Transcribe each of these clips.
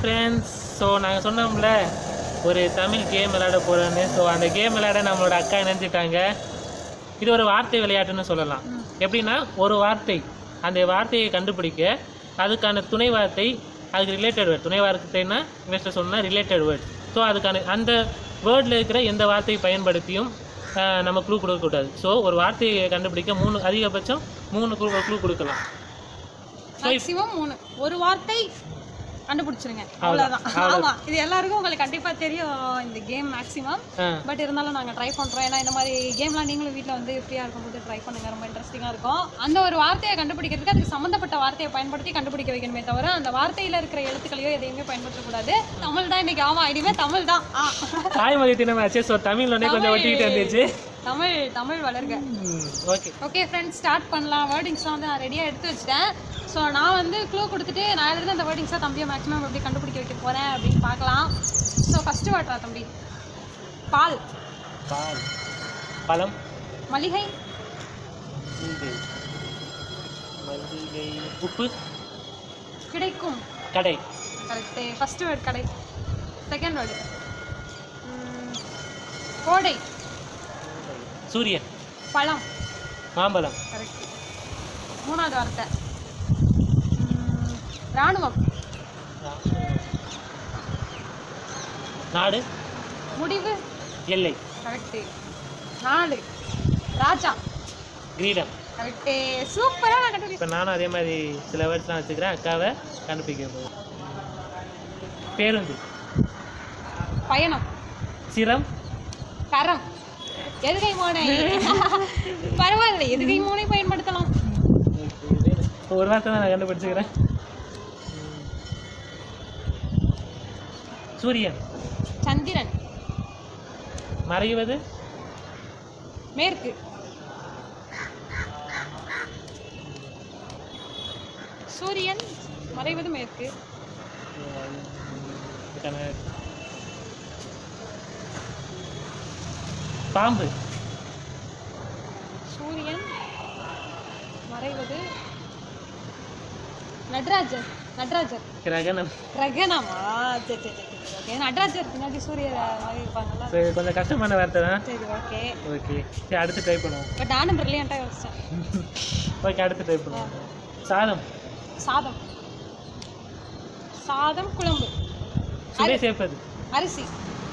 Friends so நாங்கள் சொன்னோம்ல ஒரு தமிழ் கேம் விளையாட போகிறோன்னு ஸோ அந்த கேம் விளையாட நம்மளோட அக்கா இணைஞ்சிட்டாங்க இது ஒரு வார்த்தை விளையாட்டுன்னு சொல்லலாம் எப்படின்னா ஒரு வார்த்தை அந்த வார்த்தையை கண்டுபிடிக்க அதுக்கான துணை வார்த்தை அதுக்கு ரிலேட்டட் வேர்ட் துணை வார்த்தைன்னா இங்கிலீஷில் சொன்னால் ரிலேட்டட் வேர்ட் ஸோ அதுக்கான அந்த வேர்டில் இருக்கிற எந்த வார்த்தையை பயன்படுத்தியும் ஆஹ், நம்ம க்ளூ கொடுக்கக்கூடாது ஸோ ஒரு வார்த்தையை கண்டுபிடிக்க மூணு அதிகபட்சம் மூணு க்ளூ க்ளூ கொடுக்கலாம் மேக்ஸிமம் மூணு ஒரு வார்த்தை கண்டுபிடிச்சிருங்க அவ்வளவுதான். அவ்வளோதான் ஆமா இது எல்லாருக்கும் உங்களுக்கு கண்டிப்பா தெரியும் இந்த கேம் மேக்ஸிமம் ஆ பட் இருந்தாலும் நாங்க ட்ரை பண்றோம் ஏன்னா இந்த மாதிரி கேம்லாம் நீங்களும் வீட்ல வந்து ஃப்ரீயா இருக்கும்போது ட்ரை பண்ணுங்க ரொம்ப இன்ட்ரெஸ்டிங்கா இருக்கும் அந்த ஒரு வார்த்தையை கண்டுபிடிக்கிறதுக்கு அதுக்கு சம்மந்தப்பட்ட வார்த்தையை பயன்படுத்தி கண்டுபிடிக்க வைக்கணுமே தவிர அந்த வார்த்தையில இருக்கிற எழுத்துக்களையோ எதையுமே பயன்படுத்தக்கூடாது தமிழ் தான் இன்னைக்கு ஆமா இனிமே தமிழ் தான் ஆ தாய்மொழி தினமாச்சு ஸோ தமிழ் ஒன்றே கொஞ்சம் ஒட்டிக்கிட்டு இருந்துச்சு தமிழ் தமிழ் வளர்க ஓகே ஓகே ஃப்ரெண்ட்ஸ் ஸ்டார்ட் பண்ணலாம் வேர்டிங்ஸ்லாம் வந்து நான் ரெடியாக எடுத்து வச்சிட்டேன் ஸோ நான் வந்து க்ளூ கொடுத்துட்டு நான் எழுதுன அந்த வேர்டிங்ஸாக தம்பியை மேக்ஸிமம் எப்படி கண்டுபிடிக்க வைக்க போகிறேன் அப்படின்னு பார்க்கலாம் ஸோ ஃபஸ்ட்டு வாட்டரா தம்பி பால் பால் பழம் மளிகை மல்லிகை மல்லிகை உப்பு கிடைக்கும் கடை கரெக்டு ஃபஸ்ட்டு வேர்ட் கடை செகண்ட் வேர்டு கோடை சூரியன் பழம் மாம்பழம் கரெக்ட் மூணாவது வார்த்தை ம், ராணுவம் நாடு முடிவு எல்லை கரெக்டு நாலு ராஜா கிரீடம் கரெக்டு சூப்பராக நான் கண்டுபிடிச்சேன் இப்போ நானும் அதே மாதிரி சில வேர்ட்ஸ்லாம் வச்சுக்கிறேன் அக்காவை கண்டுபிடிக்க போகுது பேருந்து பயணம் சிரம் கரம் எதுகை மோனை பரவாயில்ல எதுகை மோனை பயன்படுத்தலாம் இப்போ ஒரு வார்த்தை தான் நான் கண்டுபிடிச்சிக்கிறேன் சூரியன் சந்திரன் மறைவது மேற்கு சூரியன் மறைவது மேற்கு இதுக்கான பாம்பு சூரியன் மறைவது நடராஜர் நடராஜர் கிரகணம் ரகனமா சரி சரி சரி சரி ஓகே நடராஜர் பின்னாடி சூரிய மாதிரி இருப்பாங்கல்ல சரி கொஞ்சம் கஷ்டமான வார்த்தை தான் சரி ஓகே ஓகே சரி அடுத்து ட்ரை பண்ணுவோம் பட் நானும் பிரில்லியண்ட்டாக யோசிச்சேன் ஓகே அடுத்து ட்ரை பண்ணுவோம் சாதம் சாதம் சாதம் குழம்பு சுவை சேர்ப்பது அரிசி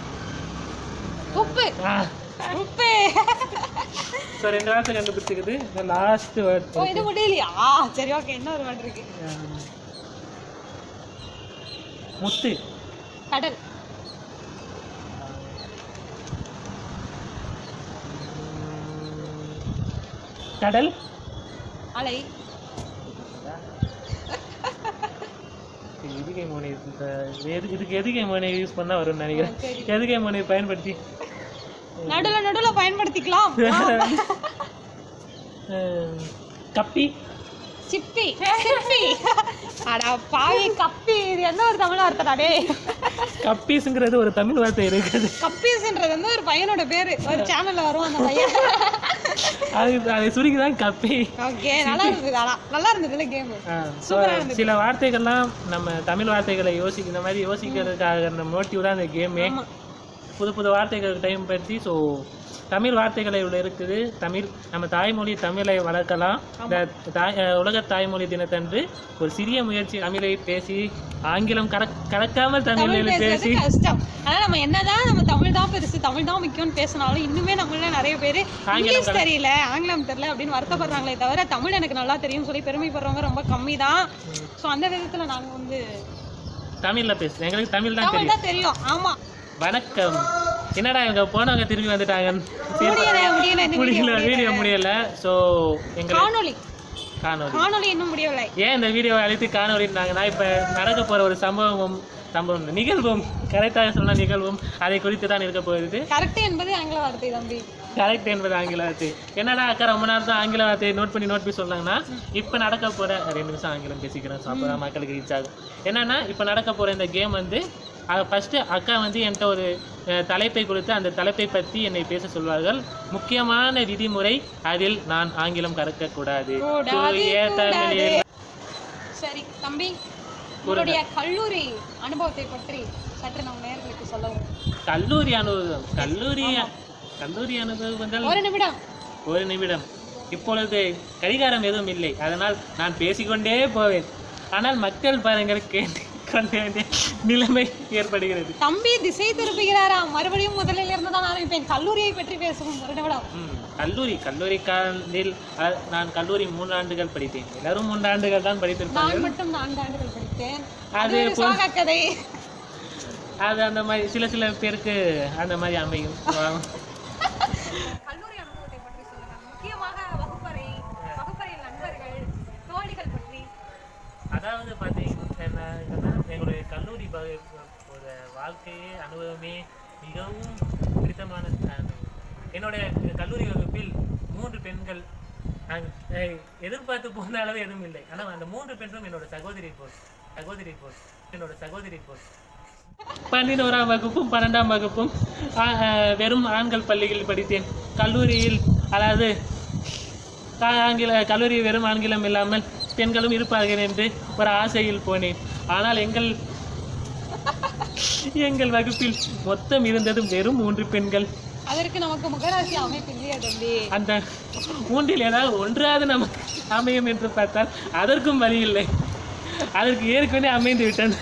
உப்பு ஆ உப்பு ஸோ ரெண்டு வார்த்தை கண்டுபிடிச்சிக்குது இந்த லாஸ்ட் வேர்ட் ஓ இது முடியலையா சரி ஓகே இன்னொரு வேர்டு இருக்கு முத்து கடல் கடல் அலை எதுகை மோனை இந்த எது இதுக்கு எதுகை மோனை யூஸ் பண்ணால் வரும்னு நினைக்கிறேன் சரி. எதுகை மோனை பயன்படுத்தி நடுல நடுல பயன்படுத்திக்கலாம் அஹ், கப்பி சிப்பி சிப்பி அடா பாவி கப்பி இது என்ன ஒரு தமிழ் வார்த்தைடா டே கப்பீஸுங்கிறது ஒரு தமிழ் வார்த்தை இருக்குது கப்பீஸ்ன்றது வந்து ஒரு பையனோட பேரு ஒரு சேனல்ல வரும் அந்த பையன் அது அதை சுருக்கி தான் கப்பி ஓகே நல்லா இருந்தது ஆனா நல்லா இருந்ததுல கேம் ஆ, so சில வார்த்தைகள்லாம் நம்ம தமிழ் வார்த்தைகளை யோசிக்க இந்த மாதிரி யோசிக்கிறதுக்காக நம்ம மோட்டிவ் தான் இந்த கேமே ஆமா புது புது வார்த்தைகள் டைம் படுத்தி ஸோ தமிழ் வார்த்தைகளை இவ்வளோ இருக்குது தமிழ் நம்ம தாய்மொழி தமிழை வளர்க்கலாம் இந்த தாய் அஹ் உலக தாய்மொழி தினத்தன்று ஒரு சிறிய முயற்சி தமிழை பேசி ஆங்கிலம் கலக் கலக்காமல் தமிழ் தமிழில் பேசுறது பேசி கஷ்டம் ஆனா நம்ம என்னதான் நம்ம தமிழ் தான் பெருசு தமிழ் தான் முக்கியம்னு பேசினாலும் இன்னுமே நம்மள நிறைய பேர் இங்கிலீஷ் தெரியல ஆங்கிலம் தெரியல அப்படின்னு வருத்தப்படுறாங்களே தவிர தமிழ் எனக்கு நல்லா தெரியும் சொல்லி பெருமைப்படுறவங்க ரொம்ப கம்மி தான் ஸோ அந்த விதத்துல நாங்க வந்து தமிழில் பேசுகிறேன் எங்களுக்கு தமிழ் தான் தெரியும் தமிழ் தான் தெரியும் ஆமா வணக்கம் என்னடா இவங்க போனவங்க திரும்பி வந்துட்டாங்க முடியல முடியல இந்த வீடியோ முடியல வீடியோ முடியல ஸோ எங்களுக்கு காணொளி காணொலி காணொளி இன்னும் முடியவில்லை ஏன் இந்த வீடியோவை அழைத்து காணொலினாங்கன்னா இப்போ நடக்க போகிற ஒரு சம்பவமும் சம்பவம் இல்லை, நிகழ்வும் கரெக்டாக சொன்ன நிகழ்வும் அதை குறித்து தான் இருக்க போகுது கரெக்ட் என்பது ஆங்கில வார்த்தை தம்பி கரெக்ட் என்பது ஆங்கில வார்த்தை என்னடா அக்கா ரொம்ப நேரம் தான் ஆங்கில வார்த்தையை நோட் பண்ணி நோட் பண்ணி சொன்னாங்கன்னா இப்போ நடக்க போகிற ரெண்டு நிமிஷம் ஆங்கிலம் பேசிக்கிறேன் ஸோ அப்போ தான் மக்களுக்கு ரீச் ஆகும் என்னன்னா இப்போ நடக்க போகிற இந்த கேம் வந்து ஃபஸ்ட்டு அக்கா வந்து என்கிட்ட ஒரு அஹ், தலைப்பை கொடுத்து அந்த தலைப்பை பற்றி என்னை பேச சொல்வார்கள் முக்கியமான விதிமுறை அதில் நான் ஆங்கிலம் கறக்கக்கூடாது கூடாது, தூய தமிழில் சரி தம்பி உங்களுடைய கல்லூரி அனுபவத்தை பற்றி சற்று நம்ம நேர்களுக்கு சொல்லவும் கல்லூரி அனுபவம் கல்லூரி கல்லூரி அனுபவம் என்றால் ஒரு நிமிடம் ஒரு நிமிடம் இப்பொழுது கடிகாரம் எதுவும் இல்லை அதனால் நான் பேசிக்கொண்டே போவேன் ஆனால் மக்கள் பாருங்கள் கேட்டுக்கொள்ள வேண்டிய நிலைமை ஏற்படுகிறது தம்பி திசை திருப்புகிறாராம் மறுபடியும் முதலில் இருந்து தான் ஆரம்பிப்பேன் கல்லூரியை பற்றி பேசுவோம் ஒரு நிமிடம் ம், கல்லூரி கல்லூரி காலில் அ- நான் கல்லூரி மூன்று ஆண்டுகள் படித்தேன் எல்லாரும் மூன்று ஆண்டுகள் தான் படித்திருப்பாங்க நான் மட்டும் நான்கு ஆண்டுகள் படித்தேன் அது அது ஒரு சோக கதை அது அந்த மாதிரி சில சில பேருக்கு அந்த மாதிரி அமையும் கல்லூரி அனுபவத்தை பற்றி சொல்லுங்க முக்கியமாக வகுப்பறை வகுப்பறையில் நண்பர்கள் தோழிகள் பற்றி அதாவது பார்த்தீங்கன்னா எங்களுடைய கல்லூரி ப- ஒரு வாழ்க்கையே அனுபவமே மிகவும் பிடித்தமான அஹ், என்னுடைய கல்லூரி வகுப்பில் மூன்று பெண்கள் நான் அஹ், எதிர்பார்த்து போன அளவு எதுவும் இல்லை ஆனால் அந்த மூன்று பெண்களும் என்னோட சகோதரி போல் சகோதரி போல் என்னோட சகோதரி போல் பன்னினோராம் வகுப்பும் பன்னெண்டாம் வகுப்பும் ஆ- அஹ், வெறும் ஆண்கள் பள்ளியில் படித்தேன் கல்லூரியில் அதாவது கா- ஆங்கில கல்லூரி வெறும் ஆங்கிலம் இல்லாமல் பெண்களும் இருப்பார்கள் என்று ஒரு ஆசையில் போனேன் ஆனால் எங்கள் எங்கள் வகுப்பில் மொத்தம் இருந்தது வெறும் மூன்று பெண்கள் அதற்கு நமக்கு முகராசி அமைப்பு இல்லையா தம்பி அந்த மூன்றில் ஏதாவது ஒன்றாவது நமக்கு அமையும் என்று பார்த்தால் அதற்கும் வழி இல்லை அதற்கு ஏற்கனவே அமைந்து விட்டன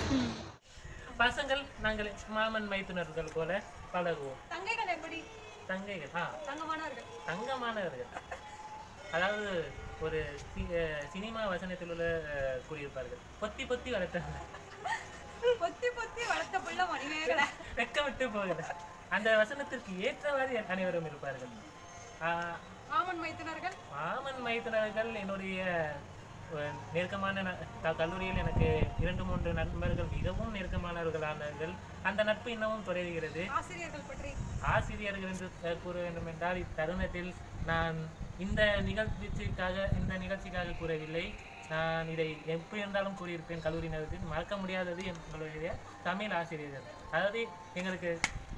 பசங்கள் நாங்கள் மாமன் மைத்துனர்கள் போல பழகுவோம் தங்கைகள் எப்படி தங்கைகள் ஆ தங்கமானவர்கள் தங்கமானவர்கள் அதாவது ஒரு சி- அஹ் சினிமா வசனத்தில் உள்ள அஹ், கூறியிருப்பார்கள் பொத்தி பொத்தி வளர்த்தாங்க பொத்தி பொத்தி வளர்த்த பிள்ளை மணிமேகலை வெக்கமிட்டு போகல அந்த வசனத்திற்கு ஏற்றவாறு அனைவரும் இருப்பார்கள் ஆஹ், மாமன் மைத்தினர்கள் மாமன் மைத்துனர்கள் என்னுடைய அஹ், நெருக்கமான ந- க- கல்லூரியில் எனக்கு இரண்டு மூன்று நண்பர்கள் மிகவும் நெருக்கமானவர்களானார்கள் அந்த நட்பு இன்னமும் தொடர்கிறது ஆசிரியர்கள் பற்றி ஆசிரியர்கள் என்று அஹ், கூற வேண்டும் என்றால் இத்தருணத்தில் நான் இந்த நிகழ்ச்சிக்காக இந்த நிகழ்ச்சிக்காக கூறவில்லை நான் இதை எப்படி இருந்தாலும் கூறியிருப்பேன் கல்லூரி நேரத்தில் மறக்க முடியாதது எங்களுடைய தமிழ் ஆசிரியர்கள் அதாவது எங்களுக்கு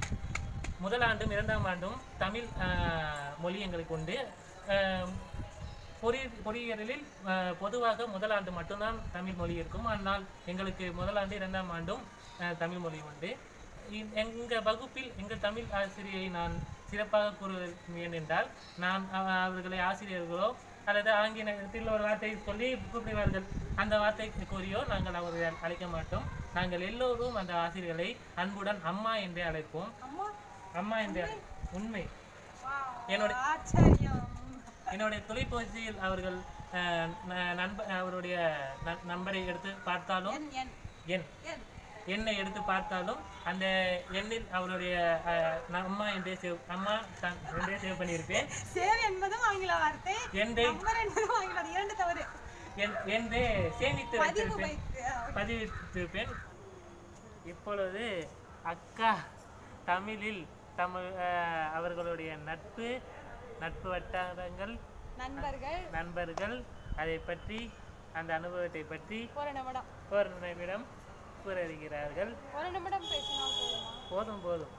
முதல் ஆண்டும் இரண்டாம் ஆண்டும் தமிழ் ஆஹ், மொழி எங்களுக்கு உண்டு ஆஹ், பொறி பொறியியலில் ஆஹ், பொதுவாக முதல் ஆண்டு மட்டும்தான் தமிழ் மொழி இருக்கும் ஆனால் எங்களுக்கு முதல் ஆண்டு இரண்டாம் ஆண்டும் ஆஹ், தமிழ் மொழி உண்டு இ- எங்க வகுப்பில் எங்கள் தமிழ் ஆசிரியை நான் சிறப்பாக கூறுவேன் என்றால் நான் அவ- அவர்களை ஆசிரியர்களோ அல்லது ஆங்கிலத்தில் ஒரு வார்த்தை சொல்லி கூப்பிடுவார்கள் அந்த வார்த்தை கூறியோ நாங்கள் அவர்களை அழைக்க மாட்டோம் நாங்கள் எல்லோரும் அந்த ஆசிரியர்களை அன்புடன் அம்மா என்றே அழைப்போம் அம்மா அம்மா என்ற உண்மை வா, என்னோட ஆச்சரியம் என்னுடைய தொலைபேசியில் அவர்கள் அஹ், ந- நண்ப அவருடைய ந- நம்பரை எடுத்து பார்த்தாலும் என் என் எண் என் எண்ணை எடுத்து பார்த்தாலும் அந்த எண்ணில் அவருடைய அஹ், நான் அம்மா என்றே சேவ் அம்மா தான் என்றே சேவ் பண்ணியிருப்பேன் சேவ் என்பதும் ஆங்கில வார்த்தை என்றே நம்பர் என்பதும் ஆங்கில அது இரண்டு தவறு என் என்றே சேமித்து பதிவு வைத்திருப்பேன் வைத்து பதிவிட்டிருப்பேன் இப்பொழுது அக்கா தமிழில் தமிழ் அஹ், அவர்களுடைய நட்பு நட்பு வட்டாரங்கள் நண்பர்கள் நண்பர்கள் அதை பற்றி அந்த அனுபவத்தை பற்றி ஒரு நிமிடம் ஒரு நிமிடம் கூற இருக்கிறார்கள் ஒரு நிமிடம் பேசினால் போதுமா போதும் போதும்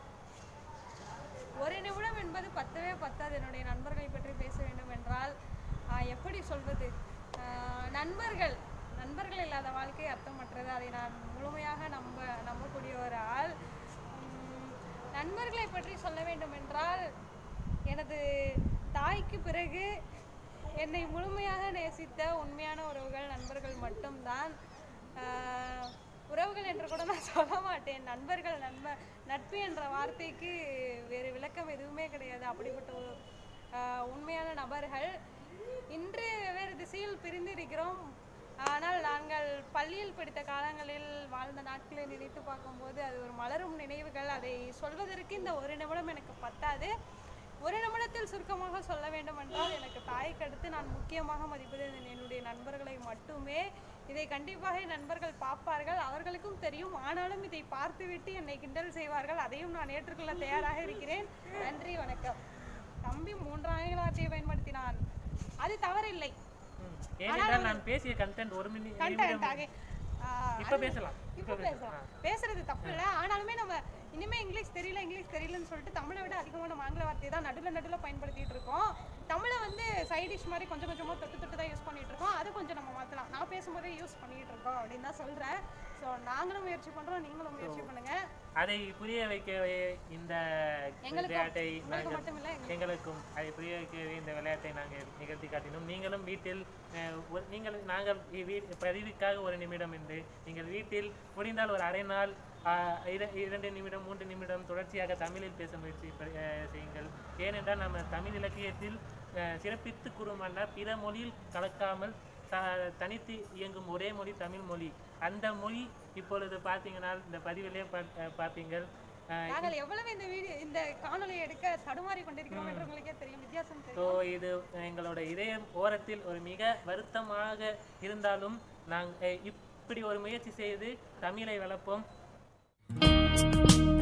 ஒரு நிமிடம் என்பது பத்தவே பத்தாது என்னுடைய நண்பர்களை பற்றி பேச வேண்டும் என்றால் ஆஹ், எப்படி சொல்வது ஆஹ், நண்பர்கள் நண்பர்கள் இல்லாத வாழ்க்கை அர்த்தமற்றது அதை நான் முழுமையாக நம்ப நம்பக்கூடிய ஒரு ஆள் உம், நண்பர்களை பற்றி சொல்ல வேண்டும் என்றால் எனது தாய்க்கு பிறகு என்னை முழுமையாக நேசித்த உண்மையான உறவுகள் நண்பர்கள் மட்டும்தான் ஆஹ், உறவுகள் என்று கூட நான் சொல்ல மாட்டேன் நண்பர்கள் நண்ப நட்பு என்ற வார்த்தைக்கு வேறு விளக்கம் எதுவுமே கிடையாது அப்படிப்பட்ட ஒரு, ஆஹ், உண்மையான நபர்கள் இன்று வெவ்வேறு திசையில் பிரிந்திருக்கிறோம் ஆனால் நாங்கள் பள்ளியில் படித்த காலங்களில் வாழ்ந்த நாட்களை நினைத்து பார்க்கும்போது அது ஒரு மலரும் நினைவுகள் அதை சொல்வதற்கு இந்த ஒரு நிமிடம் எனக்கு பத்தாது ஒரு நிமிடத்தில் சுருக்கமாக சொல்ல வேண்டும் என்றால் எனக்கு தாய்க்கு அடுத்து நான் முக்கியமாக மதிப்பது என் என்னுடைய நண்பர்களை மட்டுமே இதை கண்டிப்பாக என் நண்பர்கள் பார்ப்பார்கள் அவர்களுக்கும் தெரியும் ஆனாலும் இதை பார்த்துவிட்டு என்னை கிண்டல் செய்வார்கள் அதையும் நான் ஏற்றுக்கொள்ள தயாராக இருக்கிறேன் நன்றி வணக்கம் தம்பி மூன்று ஆங்கில வார்த்தையை பயன்படுத்தினான் அது தவறில்லை ம். ஏனென்றால் நான் பேசிய கண்டென்ட் ஒரு மினி கண்டென்ட் ஆக ஆஹ், இப்ப பேசலாம் இப்போ பேசலாம் பேசுறது தப்பு இல்லை ஆனாலுமே நம்ம இனிமே இங்கிலீஷ் தெரியல இங்கிலீஷ் தெரியலன்னு சொல்லிட்டு தமிழை விட அதிகமாக நம்ம ஆங்கில வார்த்தையை தான் நடுவில் நடுவில் பயன்படுத்திட்டு இருக்கோம் தமிழை வந்து சைட் டிஷ் மாதிரி கொஞ்சம் கொஞ்சமாக தொட்டு தொட்டு தான் யூஸ் பண்ணிட்டு இருக்கோம் அது கொஞ்சம் நம்ம மாற்றலாம் நான் பேசும்போதே யூஸ் பண்ணிட்டு இருக்கோம் அப்படின்னு தான் சொல்கிறேன் ஸோ ஸோ நாங்களும் முயற்சி பண்றோம் நீங்களும் முயற்சி பண்ணுங்க அதை புரிய வைக்கவே இந்த எங்களுக்கும் விளையாட்டை உங்களுக்கு நாங்கள் மட்டும் இல்ல எங்களுக்கும் அதை புரிய வைக்கவே இந்த விளையாட்டை நாங்கள் நிகழ்த்தி காட்டினோம் நீங்களும் வீட்டில் அஹ், ஒரு- நீங்கள் நாங்கள் இ- வீ- பதிவுக்காக ஒரு நிமிடம் என்று நீங்கள் வீட்டில் முடிந்தால் ஒரு அரை நாள் ஆஹ், இர- இரண்டு நிமிடம் மூன்று நிமிடம் தொடர்ச்சியாக தமிழில் பேச முயற்சி ப- அஹ், செய்யுங்கள் ஏனென்றால் நம்ம தமிழ் இலக்கியத்தில் அஹ், சிறப்பித்து கூறுமல்ல பிற மொழியில் கலக்காமல் த- தனித்து இயங்கும் ஒரே மொழி தமிழ் மொழி அந்த மொழி இப்பொழுது பார்த்தீங்கன்னா இந்த பதிவிலே பாத்- அஹ், பார்ப்பீங்கள் அஹ், நாங்கள் எவ்வளவு இந்த வீடியோ இந்த காணொளி எடுக்க தடுமாறி கொண்டிருக்கிறோம் என்று உங்களுக்கே தெரியும் வித்தியாசம் தெரியும் ஸோ இது எங்களோட இதயம் ஓரத்தில் ஒரு மிக வருத்தமாக இருந்தாலும் நாங்கள் இப்படி ஒரு முயற்சி செய்து தமிழை வளர்ப்போம்